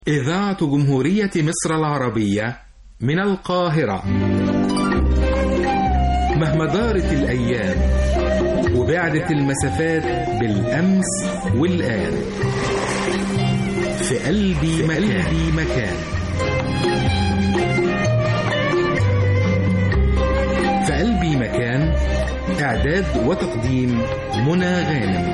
إذاعة جمهورية مصر العربية من القاهرة مهما دارت الأيام وبعدت المسافات بالأمس والآن في قلبي مكان, قلبي مكان في قلبي مكان إعداد وتقديم منى غانم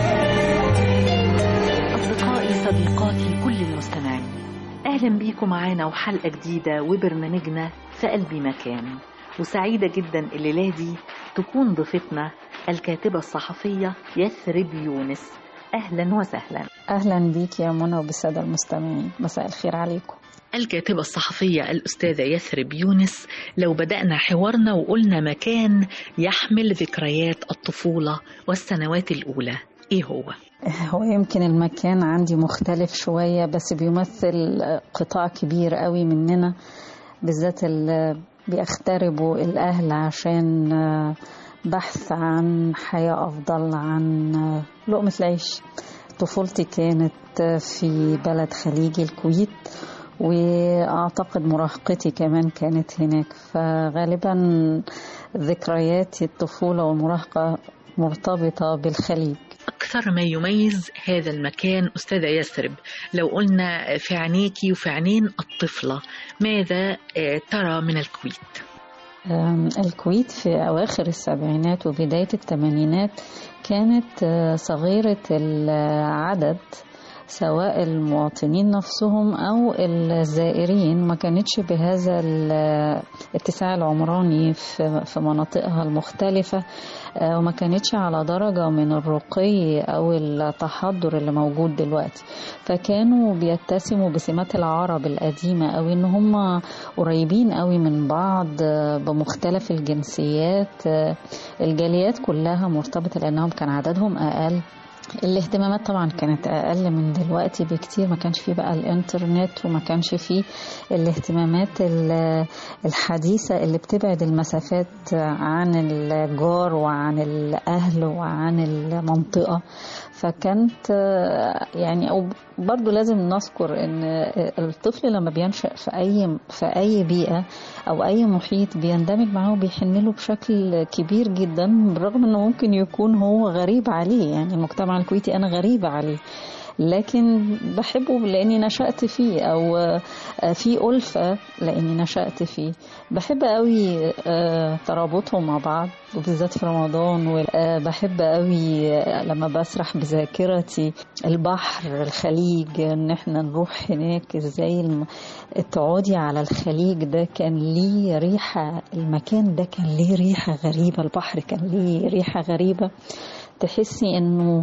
أصدقائي صديقاتي كل المستمعين أهلا بيكم معانا وحلقة جديدة وبرنامجنا في قلبي مكان وسعيدة جدا الليلة دي تكون ضيفتنا الكاتبة الصحفية يثرب يونس أهلا وسهلا أهلا بيك يا منى وبالسادة المستمعين مساء الخير عليكم الكاتبة الصحفية الأستاذة يثرب يونس لو بدأنا حوارنا وقلنا مكان يحمل ذكريات الطفولة والسنوات الأولى إيه هو؟ هو يمكن المكان عندي مختلف شوية بس بيمثل قطاع كبير قوي مننا بالذات اللي بيختربوا الأهل عشان بحث عن حياة أفضل عن لقمة العيش طفولتي كانت في بلد خليجي الكويت وأعتقد مراهقتي كمان كانت هناك فغالبا ذكريات الطفولة والمراهقة مرتبطة بالخليج أكثر ما يميز هذا المكان أستاذة يسرب لو قلنا في عينيكي وفي عينين الطفلة ماذا ترى من الكويت؟ الكويت في أواخر السبعينات وبداية الثمانينات كانت صغيرة العدد سواء المواطنين نفسهم أو الزائرين ما كانتش بهذا الاتساع العمراني في مناطقها المختلفة وما كانتش على درجة من الرقي أو التحضر اللي موجود دلوقتي فكانوا بيتسموا بسمات العرب القديمة أو إن هم قريبين قوي من بعض بمختلف الجنسيات الجاليات كلها مرتبطة لأنهم كان عددهم أقل الاهتمامات طبعا كانت اقل من دلوقتي بكتير ما كانش فيه بقى الانترنت وما كانش فيه الاهتمامات الحديثه اللي بتبعد المسافات عن الجار وعن الاهل وعن المنطقه فكانت يعني او برضو لازم نذكر ان الطفل لما بينشأ في اي في اي بيئه او اي محيط بيندمج معاه وبيحن له بشكل كبير جدا بالرغم انه ممكن يكون هو غريب عليه يعني المجتمع الكويتي انا غريبه عليه لكن بحبه لاني نشأت فيه او في ألفة لاني نشأت فيه بحب قوي ترابطهم مع بعض وبالذات في رمضان بحب قوي لما بسرح بذاكرتي البحر الخليج ان احنا نروح هناك ازاي تقعدي على الخليج ده كان ليه ريحة المكان ده كان ليه ريحة غريبة البحر كان ليه ريحة غريبة تحسي انه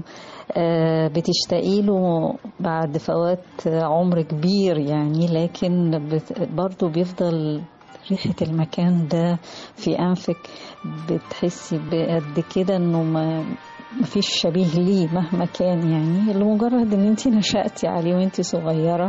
بتشتاقي له بعد فوات عمر كبير يعني لكن برضه بيفضل ريحة المكان ده في أنفك بتحسي بقد كده إنه ما مفيش شبيه ليه مهما كان يعني لمجرد إن أنت نشأتي عليه وأنت صغيرة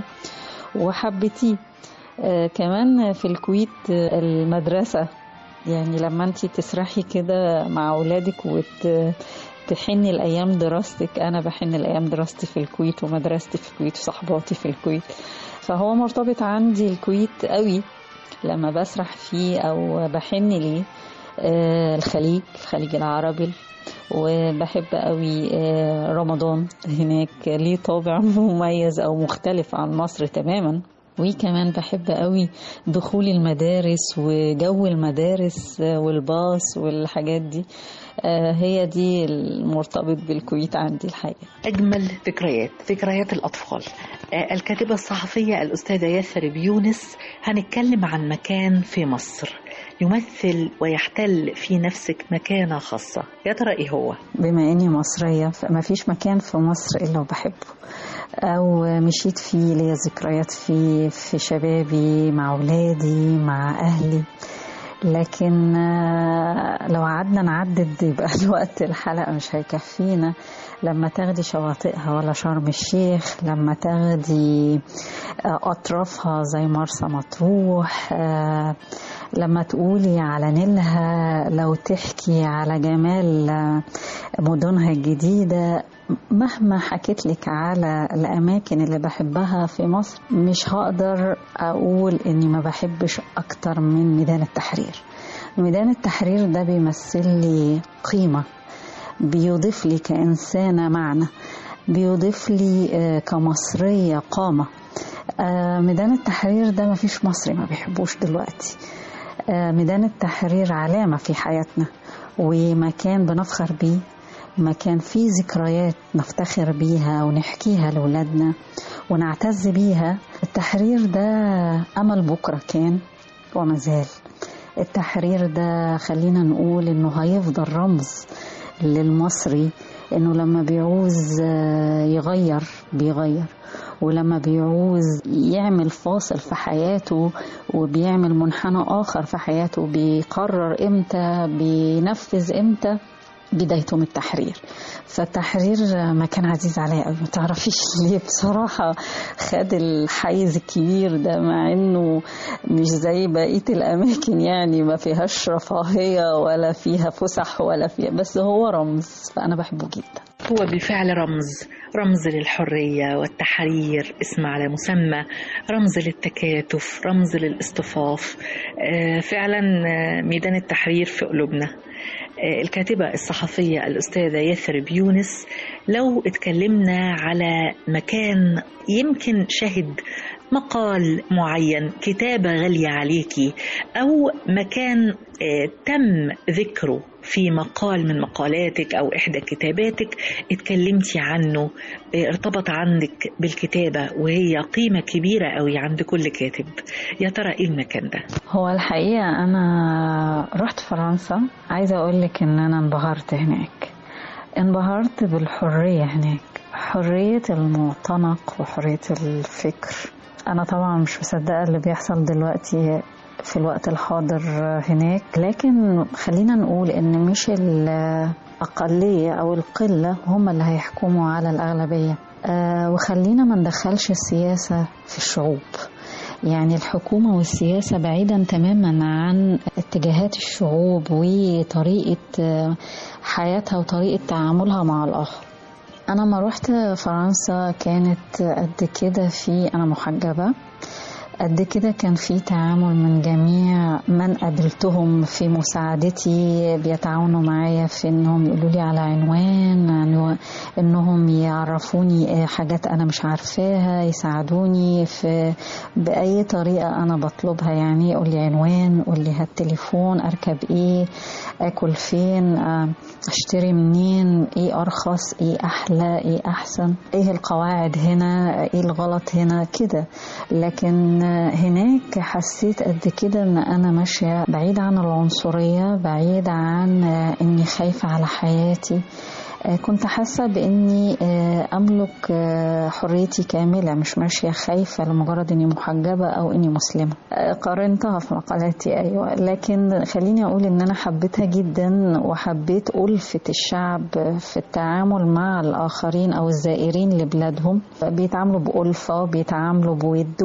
وحبيتيه آه كمان في الكويت المدرسة يعني لما أنت تسرحي كده مع أولادك وت تحني الأيام دراستك أنا بحن الأيام دراستي في الكويت ومدرستي في الكويت وصحباتي في الكويت فهو مرتبط عندي الكويت قوي لما بسرح فيه أو بحن ليه الخليج الخليج العربي وبحب قوي رمضان هناك ليه طابع مميز أو مختلف عن مصر تماما وكمان بحب قوي دخول المدارس وجو المدارس والباص والحاجات دي هي دي المرتبط بالكويت عندي الحقيقة أجمل ذكريات ذكريات الأطفال الكاتبة الصحفية الأستاذة ياسر يونس هنتكلم عن مكان في مصر يمثل ويحتل في نفسك مكانة خاصة يا ترى إيه هو؟ بما إني مصرية فما فيش مكان في مصر إلا وبحبه أو مشيت فيه ليا ذكريات فيه في شبابي مع أولادي مع أهلي لكن لو قعدنا نعدد يبقى الوقت الحلقة مش هيكفينا لما تاخدي شواطئها ولا شرم الشيخ لما تاخدي أطرافها زي مرسى مطروح لما تقولي على نيلها لو تحكي على جمال مدنها الجديدة مهما حكيت لك على الأماكن اللي بحبها في مصر مش هقدر أقول إني ما بحبش أكتر من ميدان التحرير ميدان التحرير ده بيمثل لي قيمة بيضيف لي كإنسانة معنى بيضيف لي كمصرية قامة ميدان التحرير ده مفيش مصري ما بيحبوش دلوقتي ميدان التحرير علامة في حياتنا ومكان بنفخر بيه مكان فيه ذكريات نفتخر بيها ونحكيها لأولادنا ونعتز بيها التحرير ده أمل بكرة كان وما زال التحرير ده خلينا نقول إنه هيفضل رمز للمصري إنه لما بيعوز يغير بيغير ولما بيعوز يعمل فاصل في حياته وبيعمل منحنى آخر في حياته بيقرر إمتى بينفذ إمتى بدايته من التحرير فالتحرير مكان عزيز عليا قوي ما تعرفيش ليه بصراحه خد الحيز الكبير ده مع انه مش زي بقيه الاماكن يعني ما فيهاش رفاهيه ولا فيها فسح ولا فيها بس هو رمز فانا بحبه جدا هو بالفعل رمز رمز للحرية والتحرير اسم على مسمى رمز للتكاتف رمز للاصطفاف فعلا ميدان التحرير في قلوبنا الكاتبة الصحفية الأستاذة يثرب يونس لو اتكلمنا على مكان يمكن شهد مقال معين كتابة غالية عليكي أو مكان تم ذكره في مقال من مقالاتك أو إحدى كتاباتك اتكلمتي عنه ارتبط عندك بالكتابة وهي قيمة كبيرة قوي عند كل كاتب يا ترى إيه المكان ده؟ هو الحقيقة أنا رحت فرنسا عايزة أقولك إن أنا انبهرت هناك انبهرت بالحرية هناك حرية المعتنق وحرية الفكر أنا طبعا مش مصدقة اللي بيحصل دلوقتي في الوقت الحاضر هناك لكن خلينا نقول ان مش الأقلية أو القلة هم اللي هيحكموا على الأغلبية آه وخلينا ما ندخلش السياسة في الشعوب يعني الحكومة والسياسة بعيدا تماما عن اتجاهات الشعوب وطريقة حياتها وطريقة تعاملها مع الآخر أنا ما رحت فرنسا كانت قد كده في أنا محجبة قد كده كان في تعامل من جميع من قابلتهم في مساعدتي بيتعاونوا معايا في انهم يقولوا لي على عنوان انهم يعرفوني حاجات انا مش عارفاها يساعدوني في باي طريقه انا بطلبها يعني يقول لي عنوان قول لي هات تليفون اركب ايه اكل فين اشتري منين ايه ارخص ايه احلى ايه احسن ايه القواعد هنا ايه الغلط هنا كده لكن هناك حسيت قد كده ان انا ماشيه بعيد عن العنصريه بعيد عن اني خايفه على حياتي كنت حاسه باني املك حريتي كامله مش ماشيه خايفه لمجرد اني محجبه او اني مسلمه قارنتها في مقالاتي ايوه لكن خليني اقول ان انا حبيتها جدا وحبيت الفه الشعب في التعامل مع الاخرين او الزائرين لبلادهم بيتعاملوا بالفه بيتعاملوا بود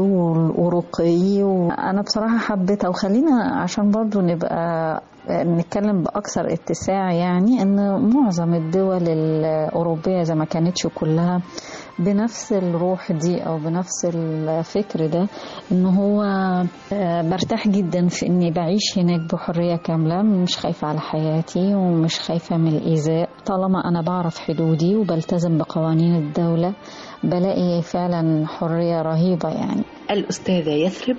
ورقي وانا بصراحه حبيتها وخلينا عشان برضو نبقى نتكلم بأكثر اتساع يعني أن معظم الدول الأوروبية إذا ما كانتش كلها بنفس الروح دي أو بنفس الفكر ده إن هو برتاح جدا في إني بعيش هناك بحرية كاملة مش خايفة على حياتي ومش خايفة من الإيذاء طالما أنا بعرف حدودي وبلتزم بقوانين الدولة بلاقي فعلا حرية رهيبة يعني الأستاذة يثرب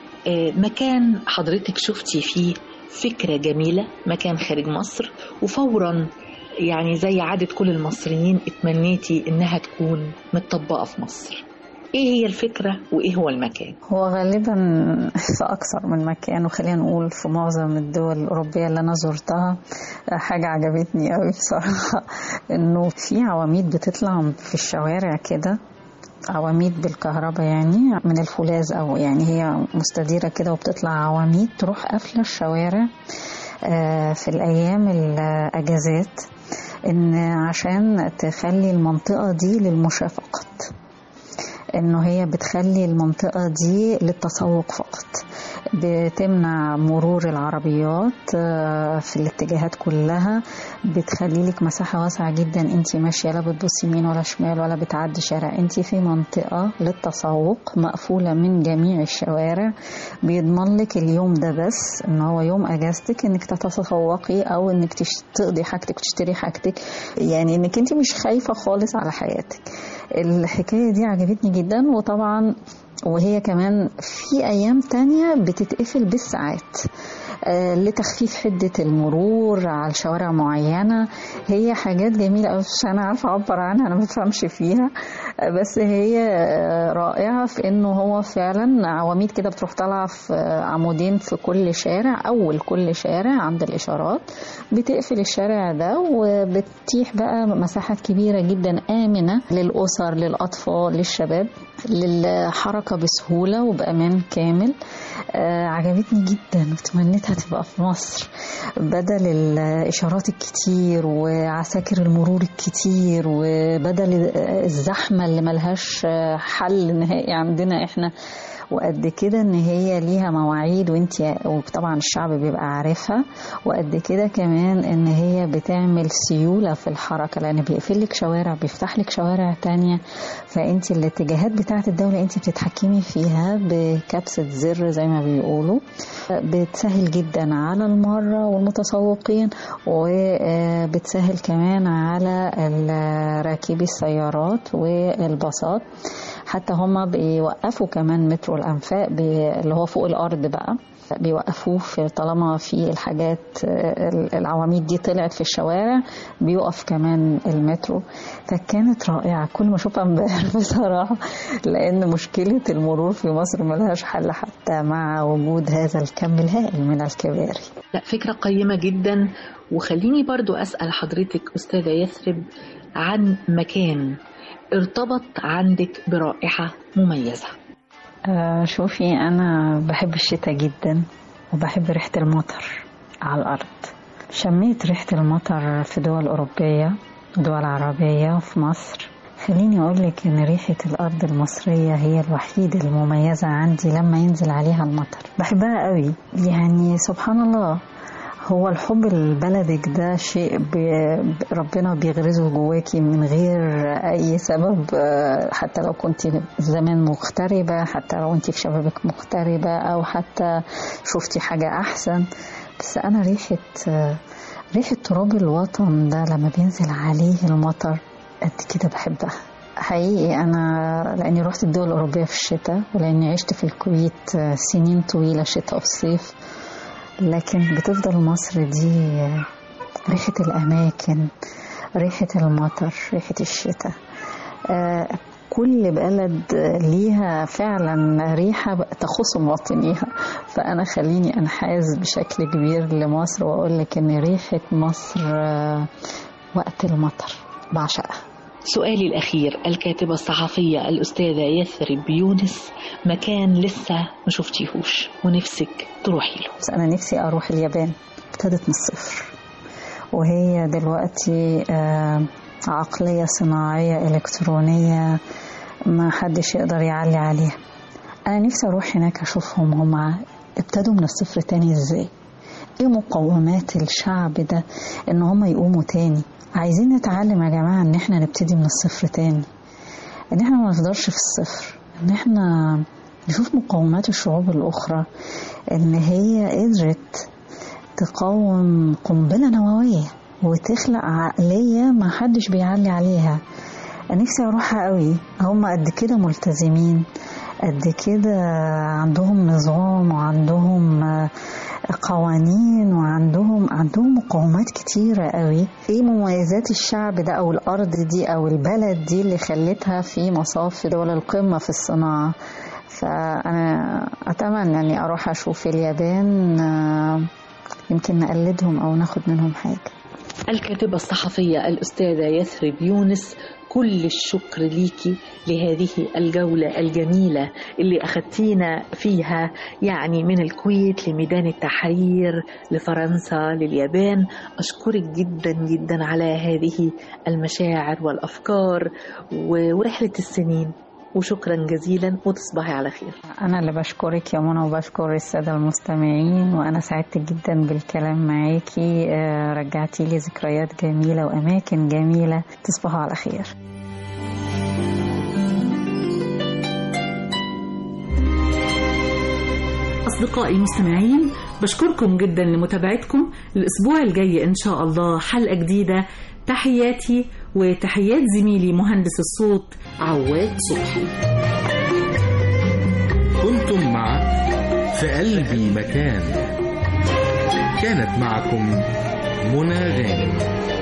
مكان حضرتك شفتي فيه فكرة جميلة مكان خارج مصر وفورا يعني زي عادة كل المصريين اتمنيتي انها تكون متطبقة في مصر ايه هي الفكرة وايه هو المكان هو غالبا في اكثر من مكان وخلينا نقول في معظم الدول الاوروبية اللي انا زرتها حاجة عجبتني قوي بصراحة انه في عواميد بتطلع في الشوارع كده عواميد بالكهرباء يعني من الفولاذ او يعني هي مستديره كده وبتطلع عواميد تروح قافله الشوارع في الايام الاجازات ان عشان تخلي المنطقه دي للمشاة فقط انه هي بتخلي المنطقة دي للتسوق فقط بتمنع مرور العربيات آه، في الاتجاهات كلها بتخلي لك مساحة واسعة جدا انت ماشية لا بتبصي يمين ولا شمال ولا بتعدي شارع انت في منطقة للتسوق مقفولة من جميع الشوارع بيضمن لك اليوم ده بس ان هو يوم اجازتك انك تتسوقي او انك تش- تقضي حاجتك وتشتري حاجتك يعني انك انت مش خايفة خالص على حياتك الحكاية دي عجبتني جدا وطبعا وهي كمان في ايام تانية بتتقفل بالساعات آه، لتخفيف حدة المرور على شوارع معينة هي حاجات جميلة أوي مش أنا عارفة أعبر عنها أنا ما بفهمش فيها آه، بس هي آه، رائعة في إنه هو فعلا عواميد كده بتروح طالعة في آه، عمودين في كل شارع أول كل شارع عند الإشارات بتقفل الشارع ده وبتتيح بقى مساحات كبيرة جدا آمنة للأسر للأطفال للشباب للحركة بسهولة وبأمان كامل آه، عجبتني جدا وتمنيتها تبقى في مصر بدل الإشارات الكتير وعساكر المرور الكتير وبدل الزحمة اللي ملهاش آه، حل نهائي عندنا احنا وقد كده ان هي ليها مواعيد وانت وطبعا الشعب بيبقى عارفها وقد كده كمان ان هي بتعمل سيوله في الحركه لان بيقفل لك شوارع بيفتح لك شوارع تانية فانت الاتجاهات بتاعه الدوله انت بتتحكمي فيها بكبسه زر زي ما بيقولوا بتسهل جدا على المره والمتسوقين وبتسهل كمان على ال- راكبي السيارات والباصات حتى هما بيوقفوا كمان مترو الانفاق بي- اللي هو فوق الارض بقى بيوقفوه في طالما في الحاجات آه، العواميد دي طلعت في الشوارع بيقف كمان المترو فكانت رائعة كل ما اشوفها انبهر بصراحة لأن مشكلة المرور في مصر ملهاش حل حتى مع وجود هذا الكم الهائل من الكباري لا فكرة قيمة جدا وخليني برضو أسأل حضرتك أستاذة يثرب عن مكان ارتبط عندك برائحة مميزة آه، شوفي أنا بحب الشتاء جدا وبحب ريحة المطر على الأرض شميت ريحة المطر في دول أوروبية دول عربية وفي مصر خليني أقولك إن ريحة الأرض المصرية هي الوحيدة المميزة عندي لما ينزل عليها المطر بحبها قوي يعني سبحان الله هو الحب لبلدك ده شيء بي ربنا بيغرزه جواكي من غير أي سبب آه، حتى لو كنت زمان مغتربة حتى لو انت في شبابك مغتربة أو حتى شفتي حاجة أحسن بس أنا ريحة آه، ريحة تراب الوطن ده لما بينزل عليه المطر قد كده بحبها حقيقي أنا لأني رحت الدول الأوروبية في الشتاء ولأني عشت في الكويت آه، سنين طويلة شتاء وصيف لكن بتفضل مصر دي ريحة الأماكن ريحة المطر ريحة الشتاء آه، كل بلد ليها فعلا ريحة تخص مواطنيها فأنا خليني أنحاز بشكل كبير لمصر وأقول لك إن ريحة مصر آه، وقت المطر بعشقها سؤالي الأخير الكاتبة الصحفية الأستاذة يثرب يونس مكان لسه ما شفتيهوش ونفسك تروحي له بس أنا نفسي أروح اليابان ابتدت من الصفر وهي دلوقتي آه، عقلية صناعية إلكترونية ما حدش يقدر يعلي عليها أنا نفسي أروح هناك أشوفهم هما ابتدوا من الصفر تاني إزاي إيه مقومات الشعب ده إن هما يقوموا تاني عايزين نتعلم يا جماعة إن إحنا نبتدي من الصفر تاني إن إحنا ما نفضلش في الصفر إن إحنا نشوف مقومات الشعوب الأخرى إن هي قدرت تقاوم قنبلة نووية وتخلق عقلية ما حدش بيعلي عليها نفسي أروحها قوي هم قد كده ملتزمين قد كده عندهم نظام وعندهم آه، قوانين وعندهم عندهم مقومات كتيرة قوي ايه مميزات الشعب ده او الارض دي او البلد دي اللي خلتها في مصاف دول القمة في الصناعة فانا اتمنى اني اروح اشوف اليابان آه، يمكن نقلدهم او ناخد منهم حاجة الكاتبة الصحفية الأستاذة يثرب يونس كل الشكر ليكي لهذه الجولة الجميلة اللي أخذتينا فيها يعني من الكويت لميدان التحرير لفرنسا لليابان أشكرك جدا جدا على هذه المشاعر والأفكار و- ورحلة السنين وشكرا جزيلا وتصبحي على خير أنا اللي بشكرك يا منى وبشكر السادة المستمعين وأنا سعدت جدا بالكلام معاكي آه، رجعتي لي ذكريات جميلة وأماكن جميلة تصبحوا على خير أصدقائي المستمعين بشكركم جدا لمتابعتكم الأسبوع الجاي إن شاء الله حلقة جديدة تحياتي وتحيات زميلي مهندس الصوت عواد صبحي كنتم مع في قلبي مكان كانت معكم منى غانم